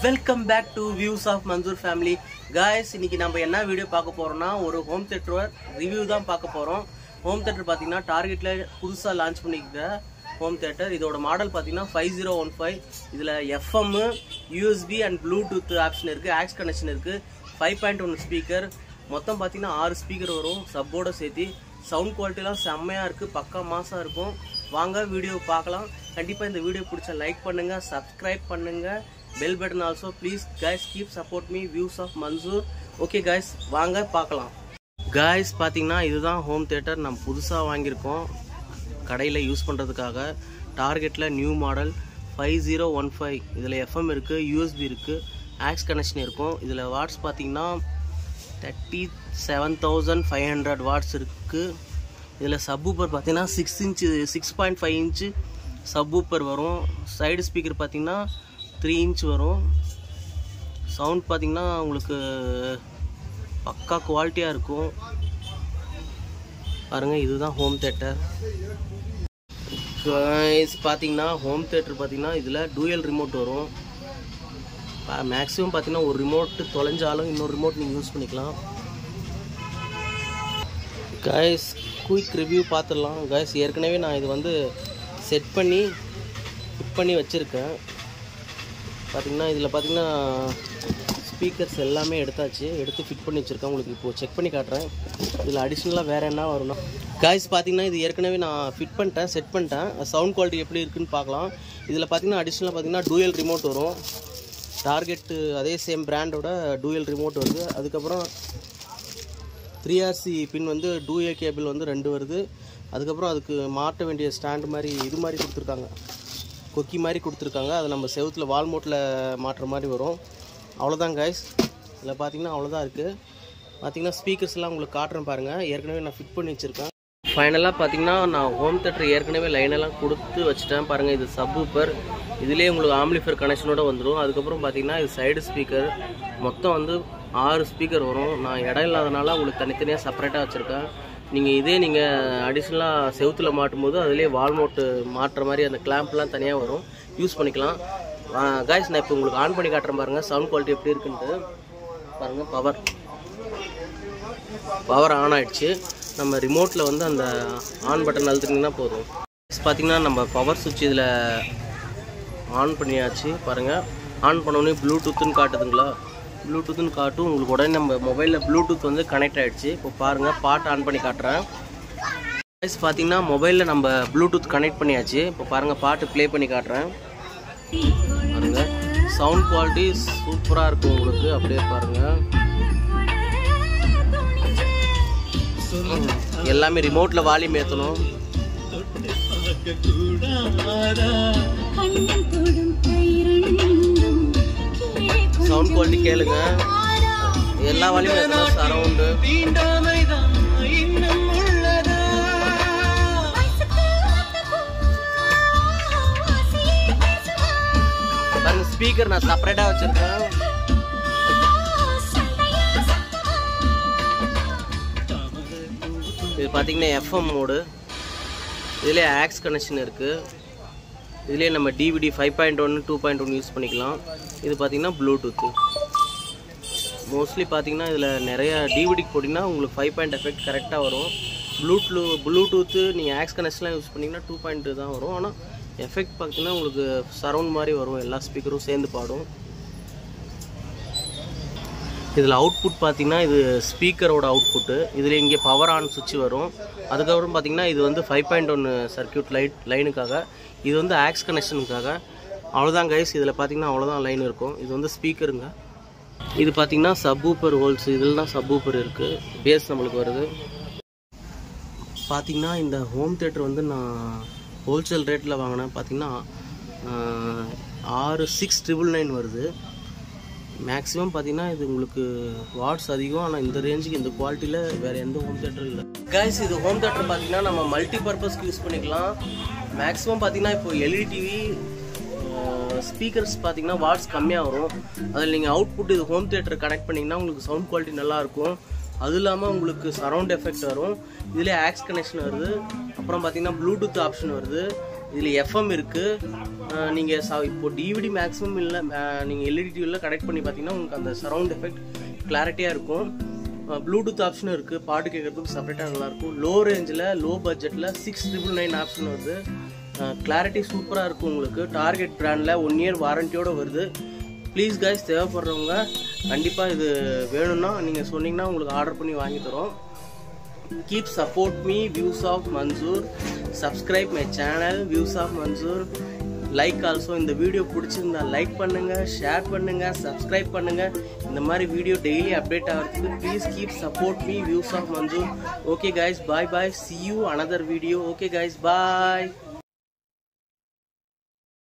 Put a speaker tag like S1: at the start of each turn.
S1: welcome back to views of Mansoor family guys இன்னைக்கு நம்ம என்ன வீடியோ பார்க்க போறோம்னா ஒரு ஹோம் தேட்டர் ரிவ்யூ தான் பார்க்க போறோம் ஹோம் தேட்டர் பார்த்தீங்கன்னா டார்கெட்ல புதுசாக லான்ச் பண்ணிக்கிற ஹோம் தேட்டர் இதோட மாடல் பார்த்தீங்கன்னா ஃபைவ் ஜீரோ ஒன் ஃபைவ் இதில் FM USB and Bluetooth option இருக்குது ஆக்ஸ் கனெக்ஷன் இருக்குது ஃபைவ் பாயிண்ட் ஒன் ஸ்பீக்கர் மொத்தம் பார்த்தீங்கன்னா ஆறு ஸ்பீக்கர் வரும் சப்போட சேர்த்து சவுண்ட் குவாலிட்டிலாம் செம்மையாக இருக்குது பக்கா மாசாக இருக்கும் வாங்க வீடியோ பார்க்கலாம் கண்டிப்பாக இந்த வீடியோ பிடிச்சா லைக் பண்ணுங்கள் சப்ஸ்கிரைப் பண்ணுங்கள் bell button also please guys keep support me views of Mansoor okay guys வாங்க பார்க்கலாம் காய்ஸ் பார்த்தீங்கன்னா இதுதான் ஹோம் தேட்டர் நம்ம புதுசாக வாங்கியிருக்கோம் கடையில் யூஸ் பண்ணுறதுக்காக டார்கெட்டில் new model five zero one five இதில் எஃப்எம் இருக்குது யூஎஸ்பி இருக்குது ஆக்ஸ் கனெக்ஷன் இருக்கும் இதில் வாட்ஸ் பார்த்தீங்கன்னா thirty seven thousand five hundred watts இருக்குது இதில் சப்வூப்பர் பார்த்தீங்கன்னா six inch six point five inch subwoofer வரும் சைடு ஸ்பீக்கர் பார்த்தீங்கன்னா த்ரீ இன்ச் வரும் சவுண்ட் பார்த்தீங்கன்னா உங்களுக்கு பக்கா குவாலிட்டியாக இருக்கும் பாருங்கள் இதுதான் ஹோம் தேட்டர் பார்த்தீங்கன்னா ஹோம் தேட்டர் பார்த்தீங்கன்னா இதில் டூயல் ரிமோட் வரும் மேக்ஸிமம் பார்த்தீங்கன்னா ஒரு ரிமோட் தொலைஞ்சாலும் இன்னொரு ரிமோட் நீங்கள் யூஸ் பண்ணிக்கலாம் கைஸ் குயிக் ரிவ்யூ பார்த்துடலாம் கைஸ் ஏற்கனவே நான் இது வந்து செட் பண்ணி ஃபிட் பண்ணி வச்சுருக்கேன் பார்த்தீங்கன்னா இதில் பார்த்தீங்கன்னா ஸ்பீக்கர்ஸ் எல்லாமே எடுத்தாச்சு எடுத்து ஃபிட் பண்ணி வச்சுருக்கேன் உங்களுக்கு இப்போது செக் பண்ணி காட்டுறேன் இதில் அடிஷ்னலாக வேறு என்ன வரும்னா காய்ஸ் பார்த்தீங்கன்னா இது ஏற்கனவே நான் ஃபிட் பண்ணிட்டேன் செட் பண்ணிட்டேன் சவுண்ட் குவாலிட்டி எப்படி இருக்குன்னு பார்க்கலாம் இதில் பார்த்தீங்கன்னா அடிஷ்னலாக பார்த்தீங்கன்னா டூயல் ரிமோட் வரும் டார்கெட்டு அதே சேம் பிராண்டோட டூயல் ரிமோட் வருது அதுக்கப்புறம் த்ரீ ஆர்சி பின் வந்து டூஏ கேபிள் வந்து ரெண்டு வருது அதுக்கப்புறம் அதுக்கு மாட்ட வேண்டிய ஸ்டாண்டு மாதிரி இது மாதிரி கொடுத்துருக்காங்க கொக்கி மாதிரி கொடுத்துருக்காங்க அது நம்ம செவுத்தில் வால் மோட்டில் மாட்டுற மாதிரி வரும் அவ்வளோதான் கைஸ் இதில் பார்த்தீங்கன்னா அவ்வளோதான் இருக்குது பார்த்தீங்கன்னா ஸ்பீக்கர்ஸ்லாம் உங்களுக்கு காட்டுறேன் பாருங்கள் ஏற்கனவே நான் ஃபிட் பண்ணி வச்சுருக்கேன் ஃபைனலாக பார்த்தீங்கன்னா நான் ஹோம் தேட்டர் ஏற்கனவே லைனெல்லாம் கொடுத்து வச்சுட்டேன் பாருங்கள் இது சப்வூப்பர் இதுலேயே உங்களுக்கு ஆம்லிஃபர் கனெக்ஷனோட வந்துடும் அதுக்கப்புறம் பார்த்தீங்கன்னா இது சைடு ஸ்பீக்கர் மொத்தம் வந்து ஆறு ஸ்பீக்கர் வரும் நான் இடம் இல்லாதனால உங்களுக்கு தனித்தனியாக செப்பரேட்டாக வச்சுருக்கேன் நீங்கள் இதே நீங்கள் அடிஷ்னலாக செவுத்தில் மாட்டும் போது அதிலே வால்மோட்டு மாட்டுற மாதிரி அந்த கிளாம்ப்லாம் தனியாக வரும் யூஸ் பண்ணிக்கலாம் காய்ஸ் நான் இப்போ உங்களுக்கு ஆன் பண்ணி காட்டுறேன் பாருங்கள் சவுண்ட் குவாலிட்டி எப்படி இருக்குன்ட்டு பாருங்கள் பவர் பவர் ஆன் ஆயிடுச்சு நம்ம ரிமோட்டில் வந்து அந்த ஆன் பட்டன் அழுத்துனீங்கன்னா போதும் பார்த்தீங்கன்னா நம்ம பவர் சுவிட்ச் இதில் ஆன் பண்ணியாச்சு பாருங்கள் ஆன் பண்ணோடனே ப்ளூடூத்துன்னு காட்டுதுங்களா ப்ளூடூத்துன்னு காட்டும் உங்களுக்கு உடனே நம்ம மொபைலில் ப்ளூடூத் வந்து கனெக்ட் ஆகிடுச்சு இப்போ பாருங்கள் பாட்டு ஆன் பண்ணி காட்டுறேன் கைஸ் பார்த்தீங்கன்னா மொபைலில் நம்ம ப்ளூடூத் கனெக்ட் பண்ணியாச்சு இப்போ பாருங்கள் பாட்டு ப்ளே பண்ணி காட்டுறேன் பாருங்கள் சவுண்ட் குவாலிட்டி சூப்பராக இருக்கும் உங்களுக்கு அப்படியே பாருங்கள் எல்லாமே ரிமோட்டில் வால்யூம் ஏற்றணும் சவுண்ட் குவாலிட்டி கேளுங்க எல்லா வால்யூம் ஏற்றணும் சரவுண்டு பாருங்க ஸ்பீக்கர் நான் செப்பரேட்டாக வச்சுருக்கேன் இது பார்த்தீங்கன்னா எஃப்எம் மோடு இதிலே ஆக்ஸ் கனெக்ஷன் இருக்குது இதுலேயே நம்ம டிவிடி ஃபைவ் பாயிண்ட் ஒன்று டூ பாயிண்ட் ஒன் யூஸ் பண்ணிக்கலாம் இது பார்த்தீங்கன்னா ப்ளூடூத்து மோஸ்ட்லி பார்த்தீங்கன்னா இதில் நிறைய டிவிடிக்கு போட்டிங்கன்னா உங்களுக்கு ஃபைவ் பாயிண்ட் எஃபெக்ட் கரெக்டாக வரும் ப்ளூட்லூ ப்ளூடூத்து நீங்கள் ஆக்ஸ் கனெக்ஷன்லாம் யூஸ் பண்ணிங்கன்னா டூ பாயிண்ட் தான் வரும் ஆனால் எஃபெக்ட் பார்த்தீங்கன்னா உங்களுக்கு சரவுண்ட் மாதிரி வரும் எல்லா ஸ்பீக்கரும் சேர்ந்து பாடும் இதில் அவுட்புட் பார்த்தீங்கன்னா இது ஸ்பீக்கரோட அவுட்புட்டு இதில் இங்கே பவர் ஆன் சுவிட்ச் வரும் அதுக்கப்புறம் பார்த்தீங்கன்னா இது வந்து ஃபைவ் பாயிண்ட் ஒன்று சர்க்கியூட் லைட் லைனுக்காக இது வந்து ஆக்ஸ் கனெக்ஷனுக்காக அவ்வளோதான் கைஸ் இதில் பார்த்தீங்கன்னா அவ்வளோதான் லைன் இருக்கும் இது வந்து ஸ்பீக்கருங்க இது பார்த்தீங்கன்னா சப்வூப்பர் ஹோல்ஸ் இதில் தான் சப்வூப்பர் இருக்குது பேஸ் நம்மளுக்கு வருது பார்த்தீங்கன்னா இந்த ஹோம் தேட்டர் வந்து நான் ஹோல்சேல் ரேட்டில் வாங்கினேன் பார்த்தீங்கன்னா ஆறு சிக்ஸ் ட்ரிபிள் நைன் வருது மேக்ஸிமம் பார்த்தீங்கன்னா இது உங்களுக்கு வாட்ஸ் அதிகம் ஆனால் இந்த ரேஞ்சுக்கு இந்த குவாலிட்டியில் வேறு எந்த ஹோம் தேட்டரும் இல்லை கைஸ் இது ஹோம் தேட்டர் பார்த்தீங்கன்னா நம்ம மல்டி பர்பஸ்க்கு யூஸ் பண்ணிக்கலாம் மேக்ஸிமம் பார்த்தீங்கன்னா இப்போ எல்இடி டிவி ஸ்பீக்கர்ஸ் பார்த்தீங்கன்னா வாட்ஸ் கம்மியாக வரும் அதில் நீங்கள் அவுட்புட் இது ஹோம் தேட்டர் கனெக்ட் பண்ணிங்கன்னா உங்களுக்கு சவுண்ட் குவாலிட்டி நல்லாயிருக்கும் அது இல்லாமல் உங்களுக்கு சரவுண்ட் எஃபெக்ட் வரும் இதிலே ஆக்ஸ் கனெக்ஷன் வருது அப்புறம் பார்த்தீங்கன்னா ப்ளூடூத் ஆப்ஷன் வருது இதில் எஃப்எம் இருக்குது நீங்கள் ச இப்போ டிவிடி மேக்ஸிமம் இல்லை நீங்கள் எல்இடி டிவியில் கனெக்ட் பண்ணி பார்த்தீங்கன்னா உங்களுக்கு அந்த சரவுண்ட் எஃபெக்ட் கிளாரிட்டியாக இருக்கும் ப்ளூடூத் ஆப்ஷனும் இருக்குது பாட்டு கேட்குறதுக்கு செப்பரேட்டாக நல்லாயிருக்கும் லோ ரேஞ்சில் லோ பட்ஜெட்டில் சிக்ஸ் ட்ரிபிள் நைன் ஆப்ஷன் வருது கிளாரிட்டி சூப்பராக இருக்கும் உங்களுக்கு டார்கெட் பிராண்டில் ஒன் இயர் வாரண்டியோடு வருது ப்ளீஸ் கைஸ் தேவைப்படுறவங்க கண்டிப்பாக இது வேணும்னா நீங்கள் சொன்னீங்கன்னா உங்களுக்கு ஆர்டர் பண்ணி வாங்கி தரோம் keep support me views of Mansoor subscribe my channel views of Mansoor like also இந்த வீடியோ பிடிச்சிருந்தா லைக் பண்ணுங்க ஷேர் பண்ணுங்க சப்ஸ்கிரைப் பண்ணுங்க இந்த மாதிரி வீடியோ டெய்லி அப்டேட் ஆகிறதுக்கு please keep support me views of Mansoor okay guys bye bye see you another video okay guys bye